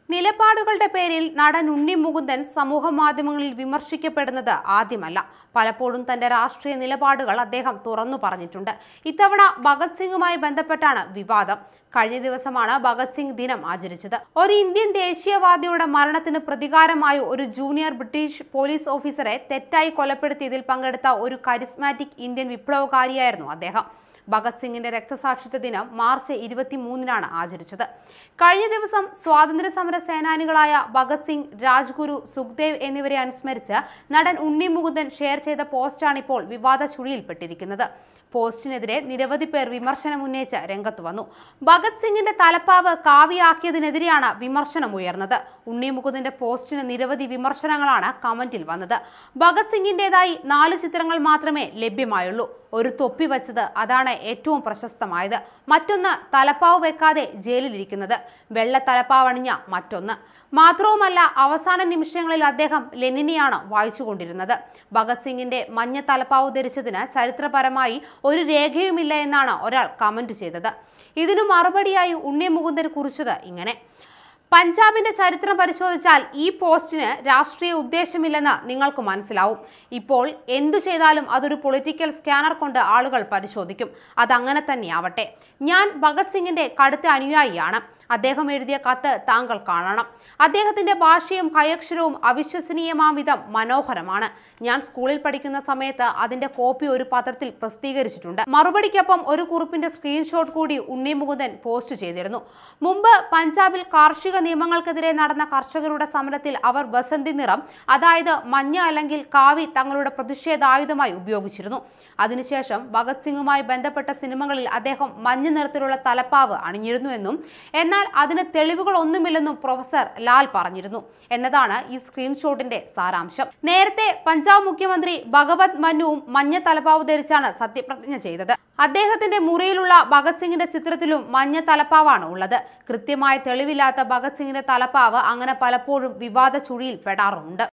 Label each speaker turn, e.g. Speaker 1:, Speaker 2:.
Speaker 1: നിലപാടുകളുടെ പേരിൽ നടൻ ഉണ്ണി മുകുന്ദൻ സമൂഹ മാധ്യമങ്ങളിൽ വിമർശിക്കപ്പെടുന്നത് ആദ്യമല്ല പലപ്പോഴും തന്റെ രാഷ്ട്രീയ നിലപാടുകൾ അദ്ദേഹം തുറന്നു പറഞ്ഞിട്ടുണ്ട് ഇത്തവണ ഭഗത് സിംഗുമായി ബന്ധപ്പെട്ടാണ് വിവാദം കഴിഞ്ഞ ദിവസമാണ് ഭഗത് സിംഗ് ദിനം ആചരിച്ചത് ഒരു ഇന്ത്യൻ ദേശീയവാദിയുടെ മരണത്തിന് പ്രതികാരമായി ഒരു ജൂനിയർ ബ്രിട്ടീഷ് പോലീസ് ഓഫീസറെ തെറ്റായി കൊലപ്പെടുത്തിയതിൽ പങ്കെടുത്ത ഒരു കരിസ്മാറ്റിക് ഇന്ത്യൻ വിപ്ലവകാരിയായിരുന്നു അദ്ദേഹം ഭഗത് സിംഗിന്റെ രക്തസാക്ഷിത്വ ദിനം മാർച്ച് ഇരുപത്തിമൂന്നിനാണ് ആചരിച്ചത് കഴിഞ്ഞ ദിവസം സ്വാതന്ത്ര്യ സമര സേനാനികളായ ഭഗത് സിംഗ് രാജ്ഗുരു സുഖ്ദേവ് എന്നിവരെ അനുസ്മരിച്ച് നടൻ ഉണ്ണി മുകുന്ദൻ ഷെയർ ചെയ്ത പോസ്റ്റാണ് ഇപ്പോൾ വിവാദ ചുഴിയിൽപ്പെട്ടിരിക്കുന്നത് പോസ്റ്റിനെതിരെ നിരവധി പേർ വിമർശനം ഉന്നയിച്ച് രംഗത്ത് വന്നു ഭഗത് സിംഗിന്റെ തലപ്പാവ് കാവിയാക്കിയതിനെതിരെയാണ് വിമർശനം ഉയർന്നത് ഉണ്ണി മുകുന്ദന്റെ പോസ്റ്റിന് നിരവധി വിമർശനങ്ങളാണ് കമന്റിൽ വന്നത് ഭഗത് സിംഗിന്റേതായി നാല് ചിത്രങ്ങൾ മാത്രമേ ലഭ്യമായുള്ളൂ ഒരു തൊപ്പി വച്ചത് അതാണ് ഏറ്റവും പ്രശസ്തമായത് മറ്റൊന്ന് തലപ്പാവ് വെക്കാതെ ജയിലിലിരിക്കുന്നത് വെള്ള തലപ്പാവണിഞ്ഞ മറ്റൊന്ന് മാത്രവുമല്ല അവസാന നിമിഷങ്ങളിൽ അദ്ദേഹം ലെനിനെയാണ് വായിച്ചുകൊണ്ടിരുന്നത് ഭഗത് സിംഗിന്റെ മഞ്ഞ തലപ്പാവ് ധരിച്ചതിന് ചരിത്രപരമായി ഒരു രേഖയുമില്ല എന്നാണ് ഒരാൾ കമന്റ് ചെയ്തത് ഇതിനു മറുപടിയായി ഉണ്ണി മുകുന്ദൻ കുറിച്ചത് ഇങ്ങനെ പഞ്ചാബിന്റെ ചരിത്രം പരിശോധിച്ചാൽ ഈ പോസ്റ്റിന് രാഷ്ട്രീയ ഉദ്ദേശമില്ലെന്ന് നിങ്ങൾക്ക് മനസ്സിലാവും ഇപ്പോൾ എന്തു ചെയ്താലും അതൊരു പൊളിറ്റിക്കൽ സ്കാനർ കൊണ്ട് ആളുകൾ പരിശോധിക്കും അതങ്ങനെ തന്നെയാവട്ടെ ഞാൻ ഭഗത് സിംഗിന്റെ കടുത്ത അനുയായിയാണ് അദ്ദേഹം എഴുതിയ കത്ത് താങ്കൾ കാണണം അദ്ദേഹത്തിന്റെ ഭാഷയും കൈയക്ഷരവും അവിശ്വസനീയമാം വിധം മനോഹരമാണ് ഞാൻ സ്കൂളിൽ പഠിക്കുന്ന സമയത്ത് അതിന്റെ കോപ്പി ഒരു പത്രത്തിൽ പ്രസിദ്ധീകരിച്ചിട്ടുണ്ട് മറുപടിക്കൊപ്പം ഒരു കുറിപ്പിന്റെ സ്ക്രീൻഷോട്ട് കൂടി ഉണ്ണി മുകുന്ദൻ പോസ്റ്റ് ചെയ്തിരുന്നു മുമ്പ് പഞ്ചാബിൽ കാർഷിക നിയമങ്ങൾക്കെതിരെ നടന്ന കർഷകരുടെ സമരത്തിൽ അവർ ബസന്തി നിറം അതായത് മഞ്ഞ അല്ലെങ്കിൽ കാവി തങ്ങളുടെ പ്രതിഷേധായുധമായി ഉപയോഗിച്ചിരുന്നു അതിനുശേഷം ഭഗത് സിംഗുമായി ബന്ധപ്പെട്ട സിനിമകളിൽ അദ്ദേഹം മഞ്ഞ നിറത്തിലുള്ള തലപ്പാവ് അണിഞ്ഞിരുന്നുവെന്നും എന്നാൽ അതിന് തെളിവുകളൊന്നുമില്ലെന്നും പ്രൊഫസർ ലാൽ പറഞ്ഞിരുന്നു എന്നതാണ് ഈ സ്ക്രീൻഷോട്ടിന്റെ സാരാംശം നേരത്തെ പഞ്ചാബ് മുഖ്യമന്ത്രി ഭഗവത് മന്നുവും മഞ്ഞ തലപ്പാവ് ധരിച്ചാണ് സത്യപ്രതിജ്ഞ ചെയ്തത് അദ്ദേഹത്തിന്റെ മുറിയിലുള്ള ഭഗത് സിംഗിന്റെ ചിത്രത്തിലും മഞ്ഞ തലപ്പാവാണ് ഉള്ളത് കൃത്യമായ തെളിവില്ലാത്ത ഭഗത് സിംഗിന്റെ തലപ്പാവ് അങ്ങനെ പലപ്പോഴും വിവാദ ചുഴിയിൽ പെടാറുമുണ്ട്